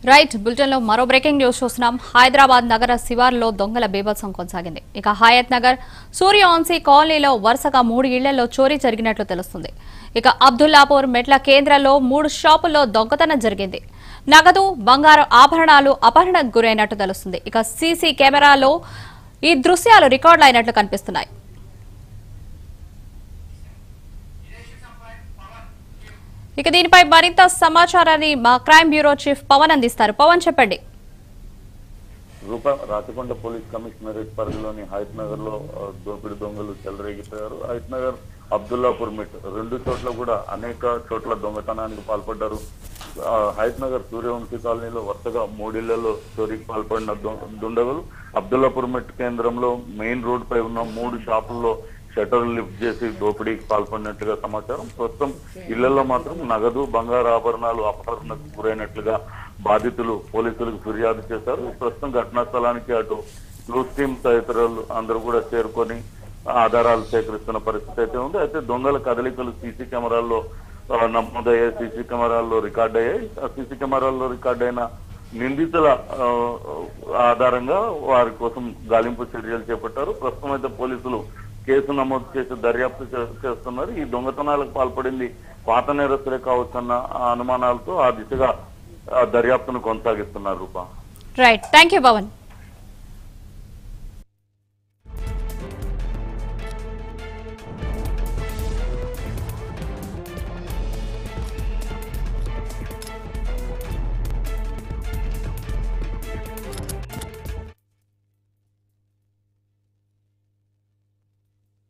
right bulletin లో మరో breaking news చూస్తున్నాం హైదరాబాద్ నగర శివార్లో దొంగల బీభత్సం కొనసాగింది ఇక హయత్ నగర్ సూర్యవంశీ కాలనీలో వరుసగా మూడు ఇళ్లలో చోరీ జరిగినట్లు తెలుస్తుంది ఇక అబ్దుల్లాపూర్ మెట్ల కేంద్రంలో మూడు షాపుల్లో దొంగతనం జరిగింది నగదు బంగారు ఆభరణాలు అపహరణకు గురైనట్టు తెలుస్తుంది ఇక సీసీ కెమెరాలో ఈ దృశ్యాలు రికార్డులు అయినట్లు కనిపిస్తున్నాయి ఇక దీనిపై మరింత సమాచారాన్ని మా క్రైమ్ బ్యూరో చీఫ్ పవన్ అందిస్తారు పవన్ చెప్పండి రూప రాచకొండ పోలీస్ కమిషనరేట్ పరిధిలోని హైత్ నగర్ లో ఆ, దోపిడి దొంగలు చెలరేగిపోయారు హైత్ నగర్ అబ్దుల్లాపూర్ మిట్ రెండు చోట్ల కూడా అనేక చోట్ల దొంగతనానికి పాల్పడ్డారు ఆ, హైత్ నగర్ సూర్యవంశీ కాలనీలో వరుసగా మూడిళ్లలో చోరీకి పాల్పడిన దొ- దుండగులు అబ్దుల్లాపూర్ మిట్ కేంద్రంలో మెయిన్ రోడ్ పై ఉన్న మూడు షాపుల్లో షటర్ లిఫ్ట్ చేసి దోపిడీకి పాల్పడినట్లుగా సమాచారం ప్రస్తుతం ఇళ్లలో మాత్రం నగదు బంగారు ఆభరణాలు అపహరణకు గురైనట్లుగా బాధితులు పోలీసులకు ఫిర్యాదు చేశారు ప్రస్తుతం ఘటనా స్థలానికి అటు క్లూస్ టీమ్ తదితరులు అందరూ కూడా చేరుకొని ఆధారాలు సేకరిస్తున్న పరిస్థితి అయితే ఉంది అయితే దొంగల కదలికలు సీసీ కెమెరాల్లో ఆ, నమోదయ్యాయి సీసీ కెమెరాల్లో రికార్డ్ అయ్యాయి ఆ సీసీ కెమెరాల్లో రికార్డ్ అయిన నిందితుల ఆ, ఆధారంగా వారి కోసం గాలింపు చర్యలు చేపట్టారు ప్రస్తుతం అయితే పోలీసులు కేసు నమోదు చేసి దర్యాప్తు చే- చేస్తున్నారు ఈ దొంగతనాలకు పాల్పడింది పాత నేరస్తులే కావచ్చన్న అనుమానాలతో ఆ దిశగా ఆ దర్యాప్తును కొనసాగిస్తున్నారు Roopa right thank you Pawan